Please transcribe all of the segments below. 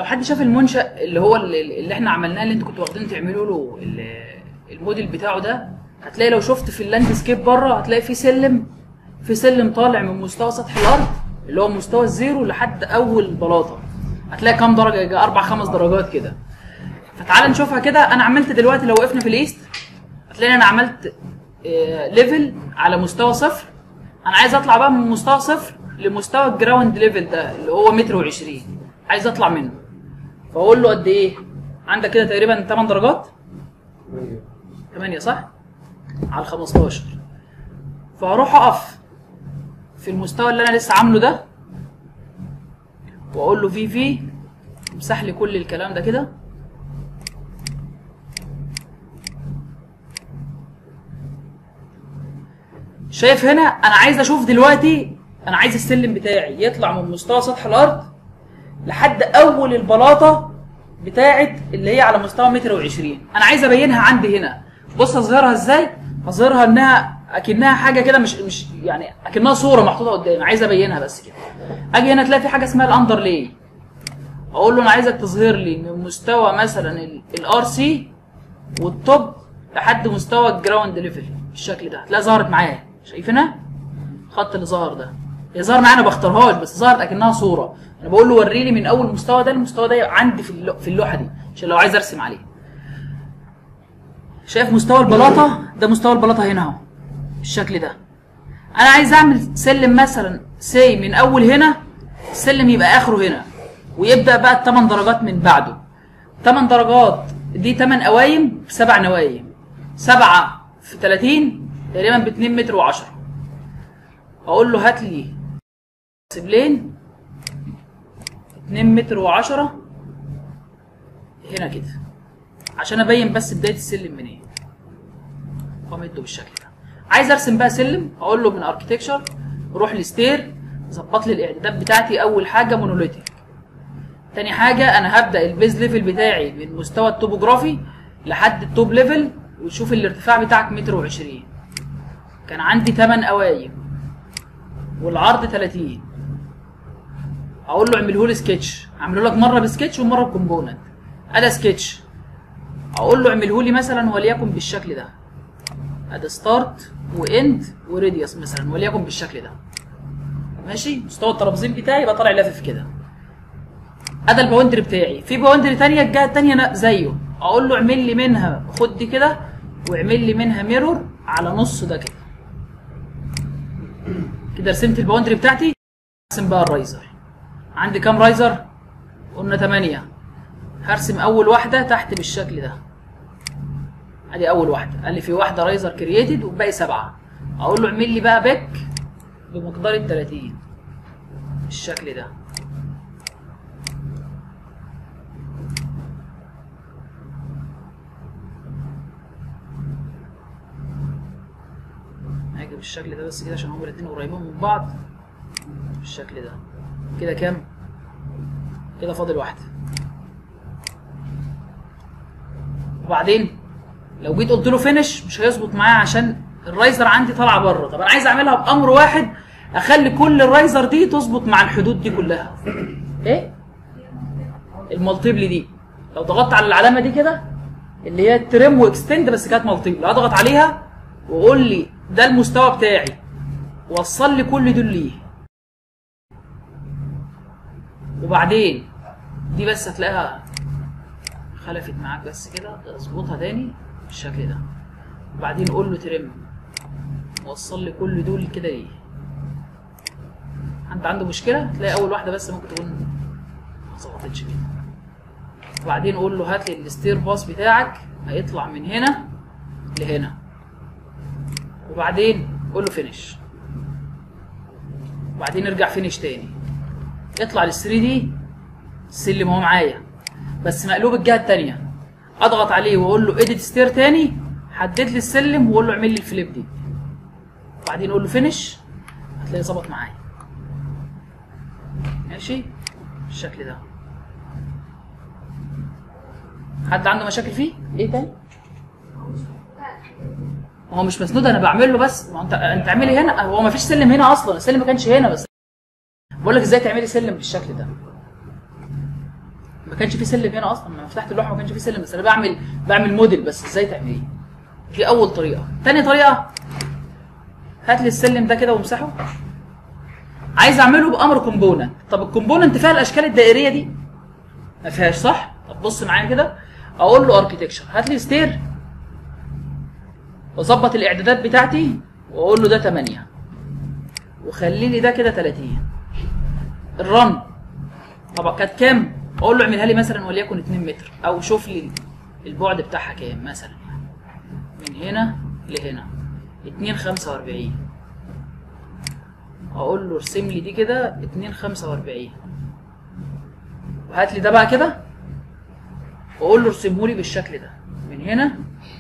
حد شاف المنشأ اللي هو اللي, اللي احنا عملناه اللي انتوا كنتوا واخدين تعملوا له ال- الموديل بتاعه ده هتلاقي لو شفت في اللاندسكيب بره هتلاقي في سلم في سلم طالع من مستوى سطح الارض اللي هو مستوى الزيرو لحد اول بلاطه هتلاقي كام درجه يجي اربع خمس درجات كده فتعال نشوفها كده انا عملت دلوقتي لو وقفنا في الايست هتلاقي انا عملت آه، ليفل على مستوى صفر انا عايز اطلع بقى من مستوى صفر لمستوى الجراوند ليفل ده اللي هو متر وعشرين عايز اطلع منه فاقول له قد ايه عندك كده تقريبا 8 درجات 8 صح على 15 فاروح اقف في المستوى اللي انا لسه عامله ده واقول له في في امسح لي كل الكلام ده كده شايف هنا انا عايز اشوف دلوقتي انا عايز السلم بتاعي يطلع من مستوى سطح الارض لحد اول البلاطه بتاعت اللي هي على مستوى متر وعشرين انا عايز ابينها عندي هنا بص اظهرها ازاي هظهرها انها اكنها حاجه كده مش مش يعني اكنها صوره محطوطه قدامي عايز ابينها بس كده اجي هنا تلاقي في حاجه اسمها الاندرلاي اقول له انا عايزك تظهر لي من مستوى مثلا الار سي والتوب لحد مستوى الجراوند ليفل بالشكل ده هتلاقيها ظهرت معايا شايفينها الخط اللي ظهر ده هي ظهر معايا انا ما بختارهاش بس ظهرت اكنها صوره انا بقول له وري لي من اول مستوى ده المستوى ده عندي في اللو- في اللوحه دي عشان لو عايز ارسم عليه شايف مستوى البلاطه ده مستوى البلاطه هنا اهو بالشكل ده انا عايز اعمل سلم مثلا سي من اول هنا السلم يبقى اخره هنا ويبدا بقى الثمان درجات من بعده 8 درجات دي 8 قوايم بسبع نوايم سبعة في 30 تقريبا ب 2 متر و10 اقول له هات لي سبلين 2 متر و10 هنا كده عشان ابين بس بدايه السلم منين وامده بالشكل ده عايز ارسم بقى سلم اقول له من اركتكشر روح لستير ظبط لي الاعدادات بتاعتي اول حاجه مونوليتيك تاني حاجة أنا هبدأ البيز ليفل بتاعي من مستوى التوبوجرافي لحد التوب ليفل وشوف الارتفاع بتاعك متر وعشرين كان عندي 8 قوايم والعرض 30 أقول له اعمله لي سكتش أعمله لك مرة بسكتش ومرة بكومبوننت أدا سكتش أقول له اعمله لي مثلا وليكن بالشكل ده أدا ستارت وإند وريديوس مثلا وليكن بالشكل ده ماشي مستوى الترابيزين بتاعي يبقى طالع لافف كده ادي الباوندري بتاعي في باوندري تانية الجهه التانية نا- زيه اقول له اعمل لي منها خد دي كده واعمل لي منها ميرور على نص ده كده كده رسمت الباوندري بتاعتي ارسم بقى الرايزر عندي كام رايزر قلنا 8 هرسم اول واحده تحت بالشكل ده ادي اول واحده قال لي في واحده رايزر كرييتد والباقي سبعه اقول له اعمل لي بقى باك بمقدار ال 30 بالشكل ده هاجي بالشكل ده بس كده عشان هما الاتنين قريبين من بعض بالشكل ده كده كام كده فاضل واحده وبعدين لو جيت قلت له فينش مش هيظبط معايا عشان الرايزر عندي طالعه بره طب انا عايز اعملها بامر واحد اخلي كل الرايزر دي تظبط مع الحدود دي كلها ايه المالتيبل دي لو ضغطت على العلامه دي كده اللي هي تريم واكستند بس كانت مالتيبل اضغط عليها وقول لي ده المستوى بتاعي وصل لي كل دول ليه وبعدين دي بس هتلاقيها خلفت معاك بس كده اظبطها تاني بالشكل ده وبعدين قول له ترم وصل لي كل دول كده ليه انت عنده مشكله تلاقي اول واحده بس ممكن تكون ما ظبطتش كده وبعدين قول له هات لي الستير باص بتاعك هيطلع من هنا لهنا وبعدين قول له فينش وبعدين ارجع فينش تاني اطلع لل 3 دي السلم اهو معايا بس مقلوب الجهه التانيه اضغط عليه واقول له اديت ستير تاني حدد لي السلم واقول له اعمل لي الفليب دي وبعدين اقول له فينش هتلاقيه ظبط معايا ماشي بالشكل ده حد عنده مشاكل فيه ايه تاني هو مش مسنود انا بعمل له بس ما انت انت اعملي هنا هو ما فيش سلم هنا اصلا السلم ما كانش هنا بس بقول لك ازاي تعملي سلم بالشكل ده ما كانش في سلم هنا اصلا لما فتحت اللوحه ما كانش في سلم بس انا بعمل بعمل موديل بس ازاي تعمليه دي اول طريقه تاني طريقه هات لي السلم ده كده وامسحه عايز اعمله بامر كومبوننت طب الكومبوننت فيها الاشكال الدائريه دي ما فيهاش صح طب بص معايا كده اقول له اركتكشر هات لي ستير واظبط الاعدادات بتاعتي واقول له ده 8 وخلي لي ده كده 30 الرن طب كانت كام اقول له اعملها لي مثلا وليكن 2 متر او شوف لي البعد بتاعها كام مثلا من هنا لهنا 2 45 اقول له ارسم لي دي كده 2 45 وهات لي ده بقى كده واقول له ارسمه لي بالشكل ده من هنا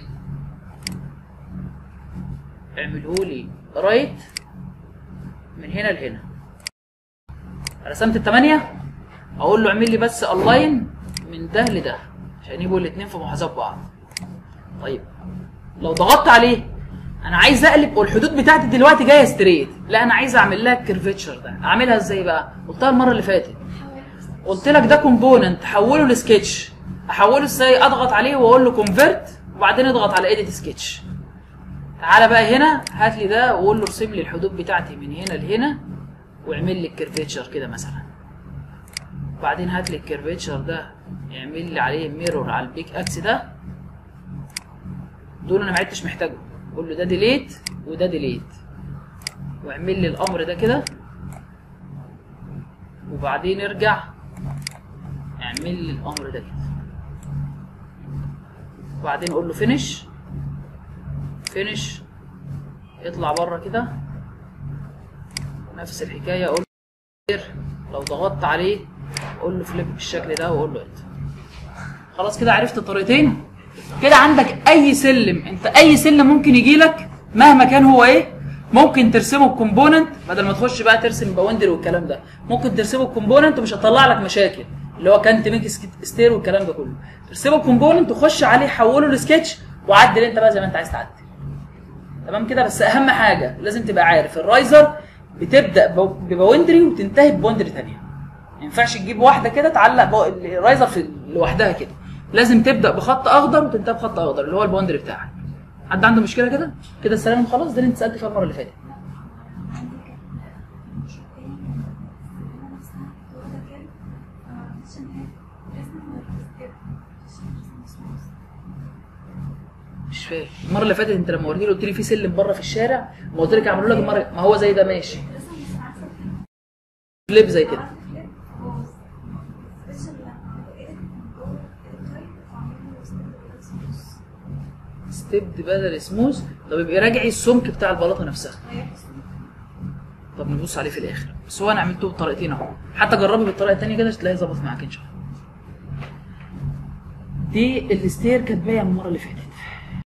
اعمله لي رايت من هنا لهنا رسمت الثمانية اقول له اعمل لي بس الاين من ده لده عشان يبقوا الاثنين في محاذاه بعض طيب لو ضغطت عليه انا عايز اقلب والحدود بتاعتي دلوقتي جايه ستريت لا انا عايز اعمل لها الكيرفتشر ده اعملها ازاي بقى قلتها المره اللي فاتت قلت لك ده كومبوننت حوله لسكتش احوله ازاي اضغط عليه واقول له كونفرت وبعدين اضغط على ايديت سكتش تعالى بقى هنا هات لي ده وقول له ارسم لي الحدود بتاعتي من هنا لهنا واعمل لي الكيرفتشر كده مثلا وبعدين هات لي الكيرفتشر ده اعمل لي عليه ميرور على البيك اكس ده دول انا ما عدتش محتاجه قول له ده ديليت وده ديليت واعمل لي الامر ده كده وبعدين ارجع اعمل لي الامر ده كده وبعدين قول له فينش فينش اطلع بره كده نفس الحكايه اقول له لو ضغطت عليه قول له فليب بالشكل ده واقول له انت خلاص كده عرفت الطريقتين كده عندك اي سلم انت اي سلم ممكن يجي لك مهما كان هو ايه ممكن ترسمه بكومبوننت بدل ما تخش بقى ترسم باوندر والكلام ده ممكن ترسمه بكومبوننت ومش هتطلع لك مشاكل اللي هو كانت ميك ستير والكلام ده كله ترسمه بكومبوننت وخش عليه حوله لسكتش وعدل انت بقى زي ما انت عايز تعدل تمام كده بس اهم حاجه لازم تبقى عارف الرايزر بتبدا بباوندري وتنتهي بباوندري ثانيه ما ينفعش تجيب واحده كده تعلق بو... الرايزر في لوحدها كده لازم تبدا بخط اخضر وتنتهي بخط اخضر اللي هو الباوندري بتاعك حد عنده مشكله كده كده السلام خلاص ده اللي انت سالت فيها المره اللي فاتت مش فاهم المره اللي فاتت انت لما وريتني قلت لي في سلم بره في الشارع ما قلت لك اعمله لك المره ما هو زي ده ماشي فليب زي كده ستيب بدل سموث طب يبقى راجعي السمك بتاع البلاطه نفسها طب نبص عليه في الاخر بس هو انا عملته بطريقتين اهو حتى جربي بالطريقه الثانيه كده تلاقي ظبط معاك ان شاء الله دي الستير كانت باينه المره اللي فاتت